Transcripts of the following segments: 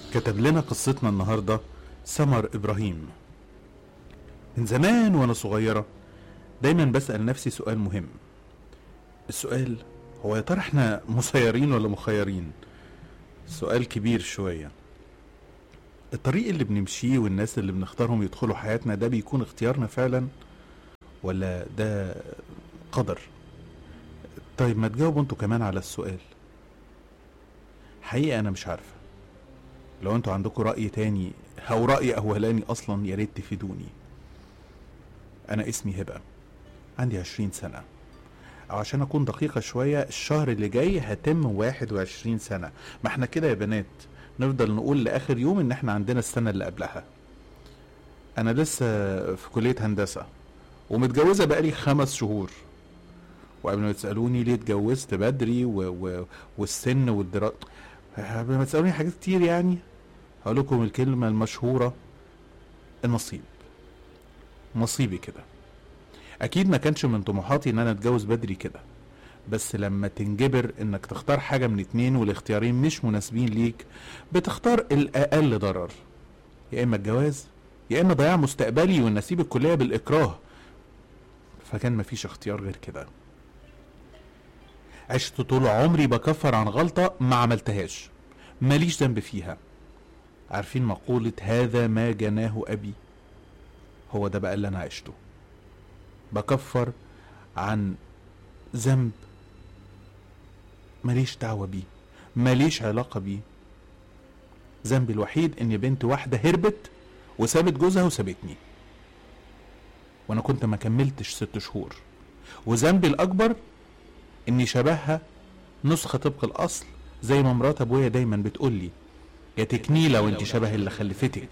كتب لنا قصتنا النهارده سمر ابراهيم من زمان وانا صغيره دايما بسال نفسي سؤال مهم السؤال هو يا ترى احنا مسيرين ولا مخيرين سؤال كبير شويه الطريق اللي بنمشيه والناس اللي بنختارهم يدخلوا حياتنا ده بيكون اختيارنا فعلا ولا ده قدر طيب ما تجاوبوا انتوا كمان على السؤال حقيقة أنا مش عارفة لو انتوا عندكم رأي تاني أو رأي أولاني أصلا يا ريت تفيدوني أنا اسمي هبة عندي عشرين سنة أو عشان أكون دقيقة شوية الشهر اللي جاي هتم واحد وعشرين سنة ما احنا كده يا بنات نفضل نقول لآخر يوم إن احنا عندنا السنة اللي قبلها أنا لسه في كلية هندسة ومتجوزة بقالي خمس شهور وقبل ما تسألوني ليه اتجوزت بدري و... و... والسن والدراسة قبل ما تسألوني حاجات كتير يعني هقول لكم الكلمة المشهورة النصيب نصيبي كده أكيد ما كانش من طموحاتي إن أنا أتجوز بدري كده بس لما تنجبر إنك تختار حاجة من اتنين والاختيارين مش مناسبين ليك بتختار الأقل ضرر يا إما الجواز يا إما ضياع مستقبلي وإن أسيب الكلية بالإكراه فكان مفيش اختيار غير كده عشت طول عمري بكفر عن غلطة ما عملتهاش ماليش ذنب فيها عارفين مقولة هذا ما جناه أبي هو ده بقى اللي أنا عشته بكفر عن ذنب ماليش دعوة بيه ماليش علاقة بيه ذنبي الوحيد إن بنت واحدة هربت وسابت جوزها وسابتني وأنا كنت ما كملتش ست شهور وذنبي الأكبر اني شبهها نسخة طبق الاصل زي ما مرات ابويا دايما بتقول لي يا تكنيلة وانت شبه اللي خلفتك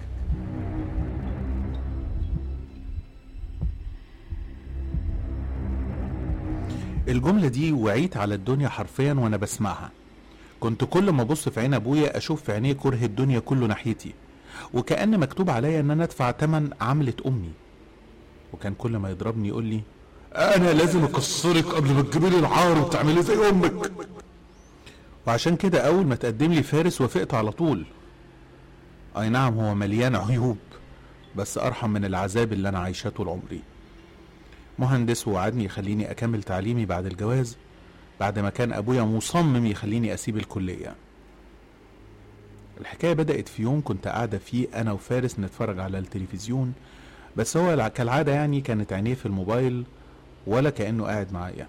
الجملة دي وعيت على الدنيا حرفيا وانا بسمعها كنت كل ما ابص في عين ابويا اشوف في عينيه كره الدنيا كله ناحيتي وكأن مكتوب عليا ان انا ادفع تمن عملة امي وكان كل ما يضربني يقول لي انا لازم اكسرك قبل ما تجيبي لي العار وتعملي زي امك وعشان كده اول ما تقدم لي فارس وافقت على طول اي نعم هو مليان عيوب بس ارحم من العذاب اللي انا عايشاه طول عمري مهندس وعدني يخليني اكمل تعليمي بعد الجواز بعد ما كان ابويا مصمم يخليني اسيب الكليه الحكايه بدات في يوم كنت قاعده فيه انا وفارس نتفرج على التلفزيون بس هو كالعاده يعني كانت عينيه في الموبايل ولا كانه قاعد معايا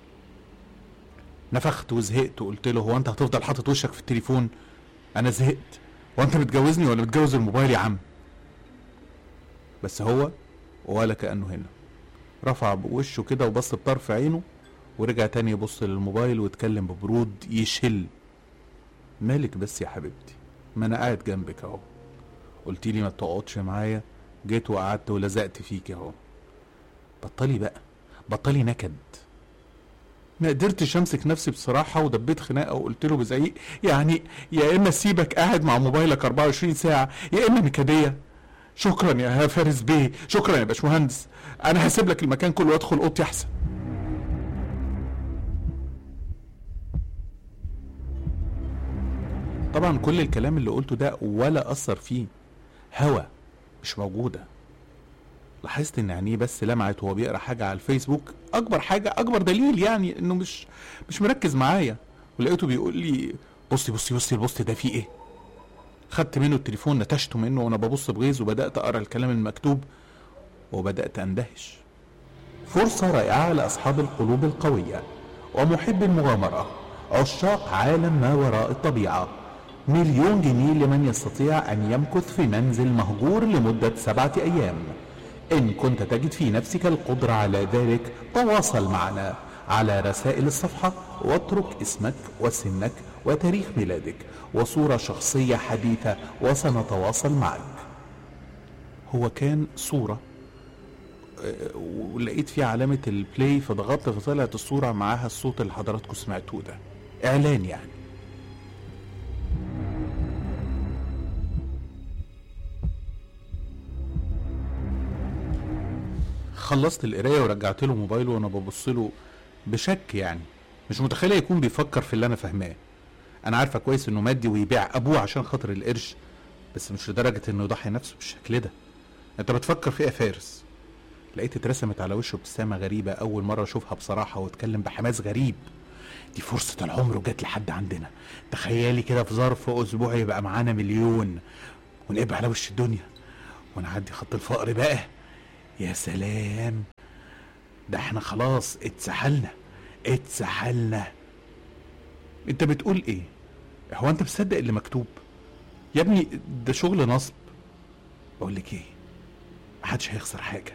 نفخت وزهقت وقلت له هو انت هتفضل حاطط وشك في التليفون انا زهقت هو انت متجوزني ولا متجوز الموبايل يا عم بس هو ولا كانه هنا رفع بوشه كده وبص بطرف عينه ورجع تاني يبص للموبايل واتكلم ببرود يشل مالك بس يا حبيبتي ما انا قاعد جنبك اهو قلت لي ما تقعدش معايا جيت وقعدت ولزقت فيك اهو بطلي بقى بطلي نكد ما قدرتش امسك نفسي بصراحه ودبيت خناقه وقلت له بزعيق يعني يا اما اسيبك قاعد مع موبايلك 24 ساعه يا اما نكديه شكرا يا فارس بيه شكرا يا باشمهندس انا هسيب لك المكان كله وادخل اوضتي احسن طبعا كل الكلام اللي قلته ده ولا اثر فيه هوا مش موجوده لاحظت ان عينيه بس لمعت وهو بيقرا حاجه على الفيسبوك اكبر حاجه اكبر دليل يعني انه مش مش مركز معايا ولقيته بيقول لي بصي بصي بصي البوست ده فيه ايه خدت منه التليفون نتشته منه وانا ببص بغيظ وبدات اقرا الكلام المكتوب وبدات اندهش فرصه رائعه لاصحاب القلوب القويه ومحب المغامره عشاق عالم ما وراء الطبيعه مليون جنيه لمن يستطيع ان يمكث في منزل مهجور لمده سبعه ايام إن كنت تجد في نفسك القدرة على ذلك تواصل معنا على رسائل الصفحة واترك اسمك وسنك وتاريخ ميلادك وصورة شخصية حديثة وسنتواصل معك هو كان صورة ولقيت فيه علامة البلاي فضغطت فطلعت الصورة معاها الصوت اللي حضراتكم سمعتوه ده إعلان يعني خلصت القرايه ورجعت له موبايله وانا ببص له بشك يعني مش متخيل يكون بيفكر في اللي انا فاهماه انا عارفه كويس انه مادي ويبيع ابوه عشان خاطر القرش بس مش لدرجه انه يضحي نفسه بالشكل ده انت بتفكر في ايه يا فارس لقيت اترسمت على وشه ابتسامه غريبه اول مره اشوفها بصراحه واتكلم بحماس غريب دي فرصة العمر وجت لحد عندنا تخيلي كده في ظرف أسبوع يبقى معانا مليون ونبقى على وش الدنيا ونعدي خط الفقر بقى يا سلام ده احنا خلاص اتسحلنا اتسحلنا انت بتقول ايه هو انت مصدق اللي مكتوب يا ابني ده شغل نصب بقول لك ايه محدش هيخسر حاجه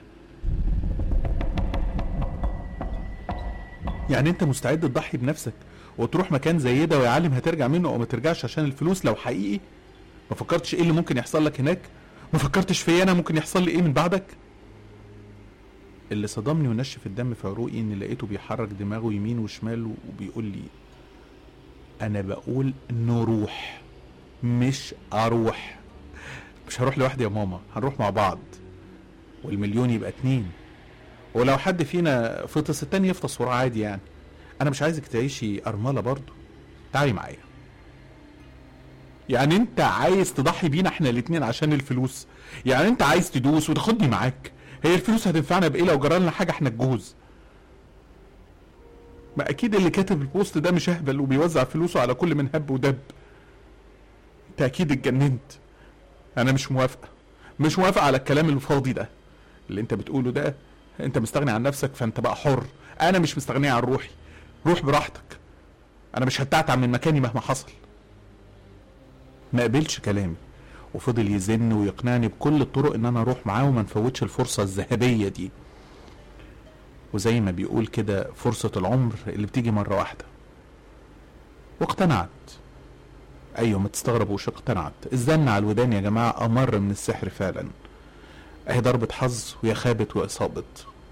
يعني انت مستعد تضحي بنفسك وتروح مكان زي ده ويا عالم هترجع منه او ما ترجعش عشان الفلوس لو حقيقي ما فكرتش ايه اللي ممكن يحصل لك هناك ما فكرتش في انا ممكن يحصل لي ايه من بعدك اللي صدمني ونشف الدم في عروقي اني لقيته بيحرك دماغه يمين وشمال وبيقول لي انا بقول نروح مش اروح مش هروح لوحدي يا ماما هنروح مع بعض والمليون يبقى اتنين ولو حد فينا فطس التاني يفطس وراه عادي يعني انا مش عايزك تعيشي ارمله برضو تعالي معايا يعني انت عايز تضحي بينا احنا الاتنين عشان الفلوس يعني انت عايز تدوس وتاخدني معاك هي الفلوس هتنفعنا بايه لو جرالنا حاجه احنا الجوز ما اكيد اللي كاتب البوست ده مش اهبل وبيوزع فلوسه على كل من هب ودب انت اكيد اتجننت انا مش موافقه مش موافقه على الكلام الفاضي ده اللي انت بتقوله ده انت مستغني عن نفسك فانت بقى حر انا مش مستغني عن روحي روح براحتك انا مش هتعتع من مكاني مهما حصل ما قبلش كلامي وفضل يزن ويقنعني بكل الطرق ان انا اروح معاه وما نفوتش الفرصه الذهبيه دي وزي ما بيقول كده فرصه العمر اللي بتيجي مره واحده واقتنعت ايوه ما تستغربوش اقتنعت الزن على الودان يا جماعه امر من السحر فعلا اهي ضربة حظ ويا خابت واصابت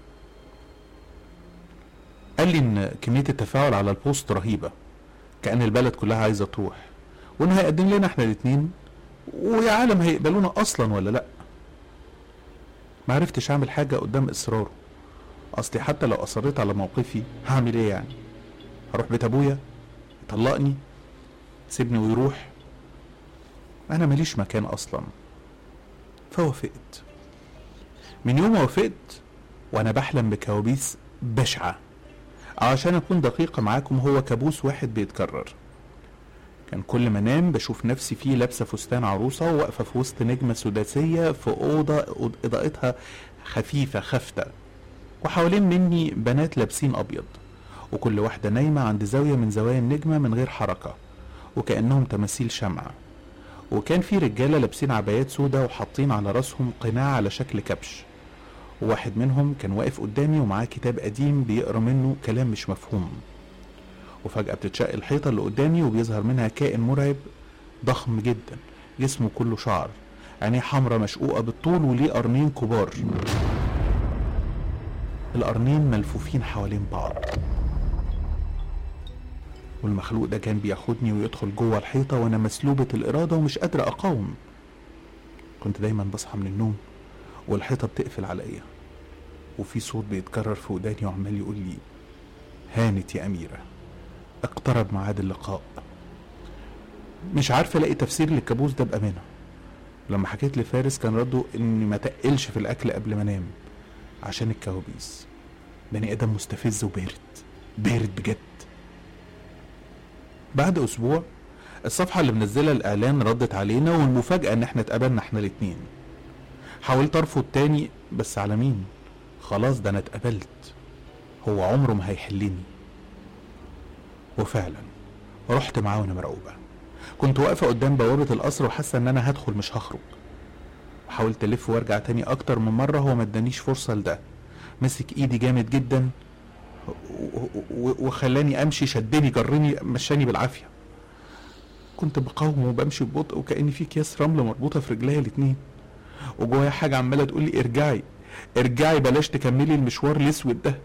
قال لي ان كمية التفاعل على البوست رهيبة كأن البلد كلها عايزة تروح وانه هيقدم لنا احنا الاتنين ويا عالم هيقبلونا اصلا ولا لا ما عرفتش اعمل حاجة قدام اصراره اصلي حتى لو اصريت على موقفي هعمل ايه يعني هروح بيت ابويا يطلقني سيبني ويروح انا ماليش مكان اصلا فوافقت من يوم ما وافقت وانا بحلم بكوابيس بشعة عشان اكون دقيقة معاكم هو كابوس واحد بيتكرر كان كل ما انام بشوف نفسي فيه لابسة فستان عروسة واقفة في وسط نجمة سداسية في أوضة إضاءتها خفيفة خافتة وحوالين مني بنات لابسين أبيض وكل واحدة نايمة عند زاوية من زوايا النجمة من غير حركة وكأنهم تماثيل شمع وكان في رجالة لابسين عبايات سودة وحاطين على راسهم قناع على شكل كبش وواحد منهم كان واقف قدامي ومعاه كتاب قديم بيقرا منه كلام مش مفهوم وفجأة بتتشق الحيطة اللي قدامي وبيظهر منها كائن مرعب ضخم جدا جسمه كله شعر عينيه حمرة مشقوقة بالطول وليه قرنين كبار القرنين ملفوفين حوالين بعض والمخلوق ده كان بياخدني ويدخل جوه الحيطة وأنا مسلوبة الإرادة ومش قادرة أقاوم كنت دايما بصحى من النوم والحيطة بتقفل عليا وفي صوت بيتكرر في وداني وعمال يقول لي هانت يا أميرة اقترب ميعاد اللقاء مش عارف الاقي تفسير للكابوس ده بامانه لما حكيت لفارس كان رده اني ما تقلش في الاكل قبل ما انام عشان الكوابيس بني ادم مستفز وبارد بارد بجد بعد اسبوع الصفحة اللي منزلة الإعلان ردت علينا والمفاجأة إن إحنا اتقابلنا إحنا الاتنين. حاولت أرفض تاني بس على مين؟ خلاص ده أنا اتقبلت. هو عمره ما هيحلني. وفعلا رحت معاه وأنا مرعوبة. كنت واقفة قدام بوابة القصر وحاسة إن أنا هدخل مش هخرج. وحاولت ألف وأرجع تاني أكتر من مرة هو ما ادانيش فرصة لده. مسك إيدي جامد جدا وخلاني امشي شدني جرني مشاني بالعافيه كنت بقاوم وبمشي ببطء وكاني في اكياس رمله مربوطه في رجليا الاتنين وجوايا حاجه عماله تقول لي ارجعي ارجعي بلاش تكملي المشوار الاسود ده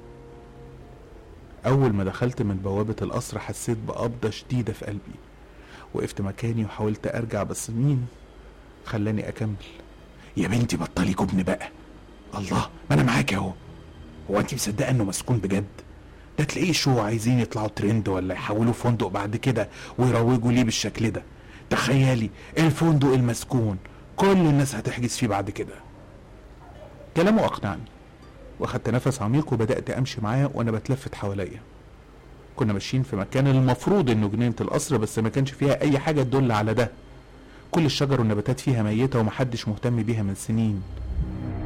اول ما دخلت من بوابه القصر حسيت بقبضه شديده في قلبي وقفت مكاني وحاولت ارجع بس مين خلاني اكمل يا بنتي بطلي جبن بقى الله ما انا معاك اهو هو انت مصدقه انه مسكون بجد ده تلاقيه شو عايزين يطلعوا ترند ولا يحولوا فندق بعد كده ويروجوا ليه بالشكل ده تخيلي الفندق المسكون كل الناس هتحجز فيه بعد كده كلامه اقنعني واخدت نفس عميق وبدات امشي معاه وانا بتلفت حواليا كنا ماشيين في مكان المفروض انه جنينه القصر بس ما كانش فيها اي حاجه تدل على ده كل الشجر والنباتات فيها ميته ومحدش مهتم بيها من سنين